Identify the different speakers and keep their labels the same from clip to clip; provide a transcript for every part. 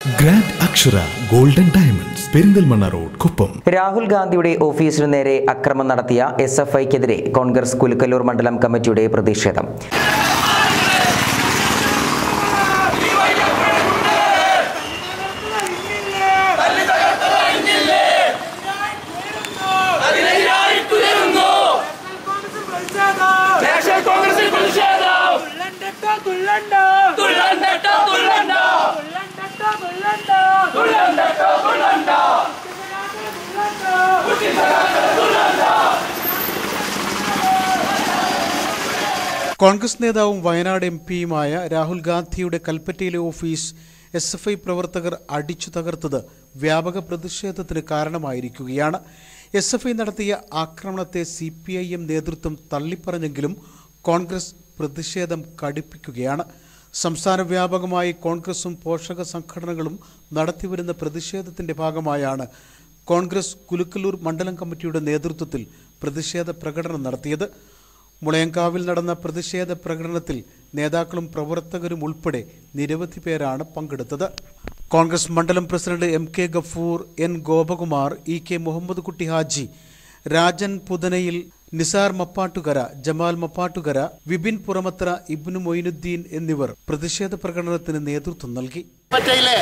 Speaker 1: grand Akshara golden diamonds Perinthalmanna road കുപ്പം
Speaker 2: രാഹുൽ ഗാന്ധിയുടെ ഓഫീസിനു നേരെ അക്രമം നടത്തിയ എസ് എഫ് ഐക്കെതിരെ കോൺഗ്രസ് കുലുക്കല്ലൂർ മണ്ഡലം കമ്മിറ്റിയുടെ പ്രതിഷേധം
Speaker 3: നാഷണൽ കോൺഗ്രസിൽ പ്രതിഷേധം
Speaker 4: തുള്ളണ്ടട്ടോ തുള്ളണ്ട
Speaker 3: തുള്ളണ്ടട്ടോ തുള്ളണ്ട
Speaker 4: തുള്ളണ്ടട്ടോ തുള്ളണ്ട
Speaker 3: തുള്ളണ്ടട്ടോ തുള്ളണ്ട
Speaker 5: കോൺഗ്രസ് നേതാവും വയനാട് എം പിയുമായ രാഹുൽ ഗാന്ധിയുടെ കൽപ്പറ്റയിലെ ഓഫീസ് എസ് എഫ് ഐ പ്രവർത്തകർ അടിച്ചു തകർത്തത് വ്യാപക പ്രതിഷേധത്തിന് കാരണമായിരിക്കുകയാണ് എസ് എഫ് ഐ നടത്തിയ ആക്രമണത്തെ സി പി ഐ എം നേതൃത്വം തള്ളിപ്പറഞ്ഞെങ്കിലും കോൺഗ്രസ് പ്രതിഷേധം കടുപ്പിക്കുകയാണ് സംസ്ഥാന വ്യാപകമായി കോൺഗ്രസും പോഷക സംഘടനകളും നടത്തിവരുന്ന പ്രതിഷേധത്തിന്റെ ഭാഗമായാണ് കോൺഗ്രസ് കുലുക്കല്ലൂർ മണ്ഡലം കമ്മിറ്റിയുടെ നേതൃത്വത്തിൽ പ്രതിഷേധ പ്രകടനം നടത്തിയത് മുളയങ്കാവിൽ നടന്ന പ്രതിഷേധ പ്രകടനത്തിൽ നേതാക്കളും പ്രവർത്തകരും ഉൾപ്പെടെ നിരവധി പേരാണ് പങ്കെടുത്തത് കോൺഗ്രസ് മണ്ഡലം president M K Gafoor N Gopakumar E K Muhammad Kutty Haji Rajan Puthanayil Nisar Mappattukara Jamal Mappattukara Vipin Puramathra Ibnu Moinuddin എന്നിവർ പ്രതിഷേധ പ്രകടനത്തിന് നേതൃത്വം നൽകി
Speaker 6: പറ്റയിലെ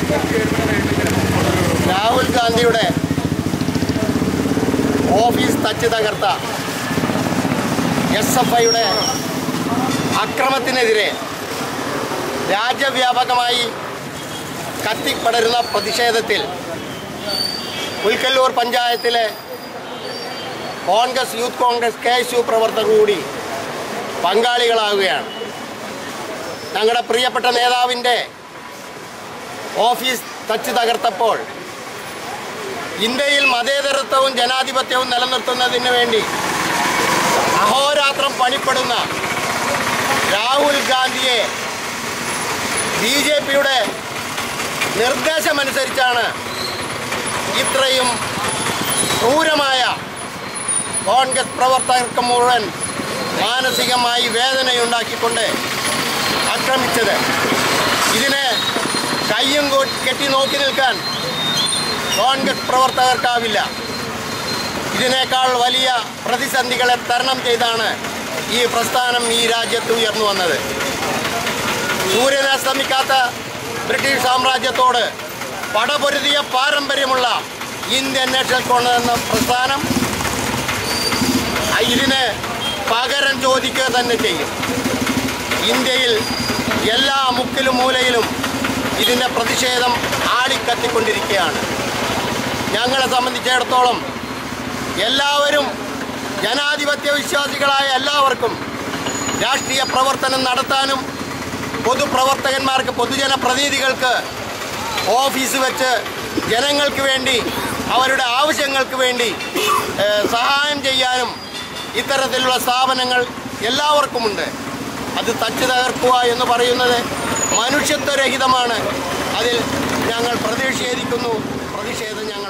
Speaker 6: രാഹുൽ ഗാന്ധിയുടെ ഓഫീസ് തച്ച് തകർത്ത എസ് എഫ് ഐയുടെ അക്രമത്തിനെതിരെ രാജ്യവ്യാപകമായി കത്തിപ്പടരുന്ന പ്രതിഷേധത്തിൽ പുൽക്കല്ലൂർ പഞ്ചായത്തിലെ Congress youth Congress K S U പ്രവർത്തകർ കൂടി പങ്കാളികളാവുകയാണ് ഞങ്ങളുടെ പ്രിയപ്പെട്ട നേതാവിൻ്റെ ഓഫീസ് തച്ച് തകർത്തപ്പോൾ ഇന്ത്യയിൽ മതേതരത്വവും ജനാധിപത്യവും നിലനിർത്തുന്നതിന് വേണ്ടി അഹോരാത്രം പണിപ്പെടുന്ന രാഹുൽ ഗാന്ധിയെ ബി ജെ പിയുടെ നിർദ്ദേശമനുസരിച്ചാണ് ഇത്രയും ക്രൂരമായ കോൺഗ്രസ് പ്രവർത്തകർക്ക് മുഴുവൻ മാനസികമായി വേദനയുണ്ടാക്കിക്കൊണ്ട് ആക്രമിച്ചത് ഇതിനെ കയ്യും കൊ- കെട്ടി നോക്കി നിൽക്കാൻ കോൺഗ്രസ് പ്രവർത്തകർക്കാവില്ല ഇതിനേക്കാൾ വലിയ പ്രതിസന്ധികളെ തരണം ചെയ്താണ് ഈ പ്രസ്ഥാനം ഈ രാജ്യത്ത് ഉയർന്നു വന്നത് സൂര്യനസ്തമിക്കാത്ത ബ്രിട്ടീഷ് സാമ്രാജ്യത്തോട് പടപൊരുതിയ പാരമ്പര്യമുള്ള ഇന്ത്യൻ നാഷണൽ കോൺഗ്രസ് എന്ന പ്രസ്ഥാനം ഇതിന് പകരം ചോദിക്കുക തന്നെ ചെയ്യും ഇന്ത്യയിൽ എല്ലാ മുക്കിലും മൂലയിലും ഇതിൻ്റെ പ്രതിഷേധം ആളിക്കത്തിക്കൊണ്ടിരിക്കുകയാണ് ഞങ്ങളെ സംബന്ധിച്ചിടത്തോളം എല്ലാവരും ജനാധിപത്യ വിശ്വാസികളായ എല്ലാവർക്കും രാഷ്ട്രീയ പ്രവർത്തനം നടത്താനും പൊതുപ്രവർത്തകന്മാർക്ക് പൊതുജന പ്രതിനിധികൾക്ക് ഓഫീസ് വെച്ച് ജനങ്ങൾക്ക് വേണ്ടി അവരുടെ ആവശ്യങ്ങൾക്ക് വേണ്ടി ഏഹ്, സഹായം ചെയ്യാനും ഇത്തരത്തിലുള്ള സ്ഥാപനങ്ങൾ എല്ലാവർക്കുമുണ്ട് അത് തച്ച് തകർക്കുക എന്ന് പറയുന്നത് മനുഷ്യത്വരഹിതമാണ് അതിൽ ഞങ്ങൾ പ്രതിഷേധിക്കുന്നു പ്രതിഷേധം ഞങ്ങൾ